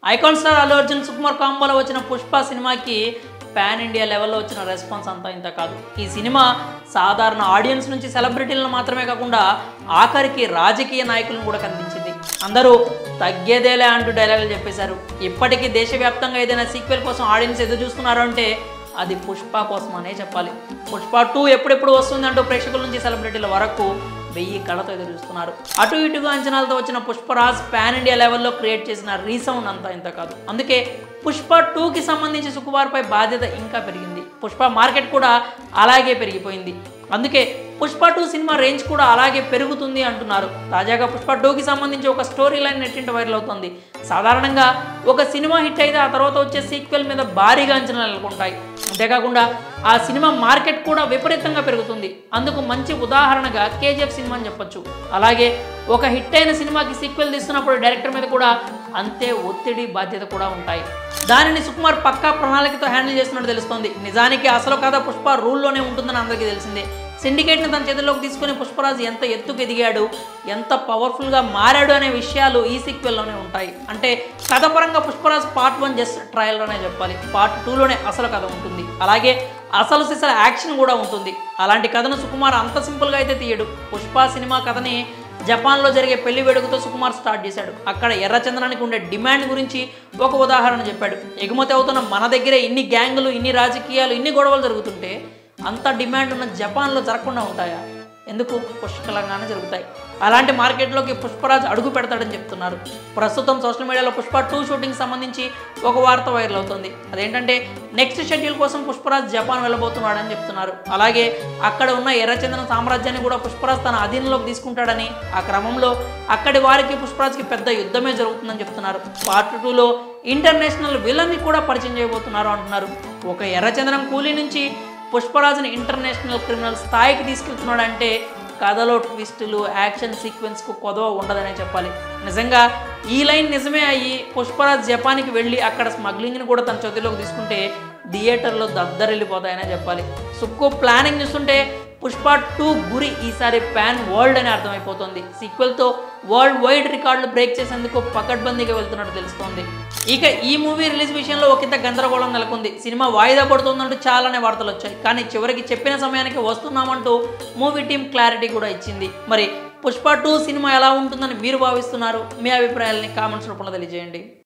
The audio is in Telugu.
ఐకాన్ స్టార్ అల్లు అర్జున్ సుకుమార్ కాంబోలో వచ్చిన పుష్ప సినిమాకి పాన్ ఇండియా లెవెల్లో వచ్చిన రెస్పాన్స్ అంతా ఇంత కాదు ఈ సినిమా సాధారణ ఆడియన్స్ నుంచి సెలబ్రిటీలను మాత్రమే కాకుండా ఆఖరికి రాజకీయ నాయకులను కూడా కనిపించింది అందరూ తగ్గేదేలే అంటూ డైలాగులు చెప్పేశారు ఇప్పటికీ దేశవ్యాప్తంగా ఏదైనా సీక్వెల్ కోసం ఆడియన్స్ ఎదురు చూస్తున్నారు అంటే అది పుష్ప కోసం అనే చెప్పాలి పుష్ప టూ ఎప్పుడెప్పుడు వస్తుంది అంటూ ప్రేక్షకుల నుంచి సెలబ్రిటీల వరకు వెయ్యి కళ్ళతో ఎదురు చూస్తున్నారు అటు ఇటుగా అంచనాలతో వచ్చిన పుష్పరాజ్ పాన్ ఇండియా లెవెల్లో క్రియేట్ చేసిన రీసౌండ్ అంతా ఇంత కాదు అందుకే పుష్ప టూకి సంబంధించి సుకుమార్పై బాధ్యత ఇంకా పెరిగింది పుష్ప మార్కెట్ కూడా అలాగే పెరిగిపోయింది అందుకే పుష్ప టూ సినిమా రేంజ్ కూడా అలాగే పెరుగుతుంది అంటున్నారు తాజాగా పుష్ప టూకి సంబంధించి ఒక స్టోరీ లైన్ నెట్టింట వైరల్ అవుతుంది సాధారణంగా ఒక సినిమా హిట్ అయితే ఆ తర్వాత వచ్చే సీక్వెల్ మీద భారీగా అంచనాలు నెలకొంటాయి అంతేకాకుండా ఆ సినిమా మార్కెట్ కూడా విపరీతంగా పెరుగుతుంది అందుకు మంచి ఉదాహరణగా కేజీఎఫ్ సినిమా అని చెప్పొచ్చు అలాగే ఒక హిట్ అయిన సినిమాకి సీక్వెల్ తీస్తున్నప్పుడు డైరెక్టర్ మీద కూడా అంతే ఒత్తిడి బాధ్యత కూడా ఉంటాయి దానిని సుకుమార్ పక్కా ప్రణాళికతో హ్యాండిల్ చేస్తున్నట్టు తెలుస్తోంది నిజానికి అసలు కథ పుష్ప రూల్లోనే ఉంటుందని అందరికీ తెలిసిందే సిండికేట్ని తన చేతుల్లోకి తీసుకుని పుష్పరాజు ఎంత ఎత్తుకు ఎదిగాడు ఎంత పవర్ఫుల్గా మారాడు అనే విషయాలు ఈ సీక్వెల్లోనే ఉంటాయి అంటే కథపరంగా పుష్పరాజ్ పార్ట్ వన్ జస్ట్ ట్రయల్లోనే చెప్పాలి పార్ట్ టూలోనే అసలు కథ ఉంటుంది అలాగే అసలు సిసల యాక్షన్ కూడా ఉంటుంది అలాంటి కథను సుకుమార్ అంత సింపుల్గా అయితే తీయడు పుష్ప సినిమా కథని జపాన్లో జరిగే పెళ్లి వేడుకతో సుకుమార్ స్టార్ట్ చేశాడు అక్కడ ఎర్రచందనానికి ఉండే డిమాండ్ గురించి ఒక ఉదాహరణ చెప్పాడు ఎగుమతి అవుతున్న మన దగ్గరే ఇన్ని గ్యాంగులు ఇన్ని రాజకీయాలు ఇన్ని గొడవలు జరుగుతుంటే అంత డిమాండ్ ఉన్న జపాన్లో జరగకుండా ఉంటాయా ఎందుకు పుష్కలంగానే జరుగుతాయి అలాంటి మార్కెట్లోకి పుష్పరాజ్ అడుగు పెడతాడని చెప్తున్నారు ప్రస్తుతం సోషల్ మీడియాలో పుష్ప టూ షూటింగ్ సంబంధించి ఒక వార్త వైరల్ అవుతుంది అదేంటంటే నెక్స్ట్ షెడ్యూల్ కోసం పుష్పరాజ్ జపాన్ వెళ్ళబోతున్నాడని చెప్తున్నారు అలాగే అక్కడ ఉన్న ఎర్రచందనం సామ్రాజ్యాన్ని కూడా పుష్పరాజ్ తన అధీనంలోకి తీసుకుంటాడని ఆ క్రమంలో అక్కడి వారికి పుష్పరాజ్కి పెద్ద యుద్ధమే జరుగుతుందని చెప్తున్నారు పార్ట్ టూలో ఇంటర్నేషనల్ విలన్ని కూడా పరిచయం చేయబోతున్నారు అంటున్నారు ఒక ఎర్రచందనం కూలీ నుంచి పుష్పరాజుని ఇంటర్నేషనల్ క్రిమినల్ స్థాయికి తీసుకెళ్తున్నాడంటే కథలో ట్విస్టులు యాక్షన్ సీక్వెన్స్కు కొదవ ఉండదనే చెప్పాలి నిజంగా ఈ లైన్ నిజమే అయ్యి పుష్పరాజ్ జపాన్కి వెళ్ళి అక్కడ స్మగ్లింగ్ని కూడా తన చేతిలోకి తీసుకుంటే థియేటర్లో దద్దరిల్లిపోతాయనే చెప్పాలి సుక్కు ప్లానింగ్ చూస్తుంటే పుష్ప టూ గురి ఈసారి ప్యాన్ వరల్డ్ అని అర్థమైపోతుంది సీక్వెల్తో వరల్డ్ వైడ్ రికార్డులు బ్రేక్ చేసేందుకు పకడ్బందీగా వెళ్తున్నట్టు తెలుస్తోంది ఇక ఈ మూవీ రిలీజ్ విషయంలో ఒకంత గందరగోళం నెలకొంది సినిమా వాయిదా పడుతుందంటూ చాలానే వార్తలు వచ్చాయి కానీ చివరికి చెప్పిన సమయానికి వస్తున్నామంటూ మూవీ టీం క్లారిటీ కూడా ఇచ్చింది మరి పుష్ప టూ సినిమా ఎలా ఉంటుందని మీరు భావిస్తున్నారు మీ అభిప్రాయాలని కామెంట్స్ రూపంలో తెలియజేయండి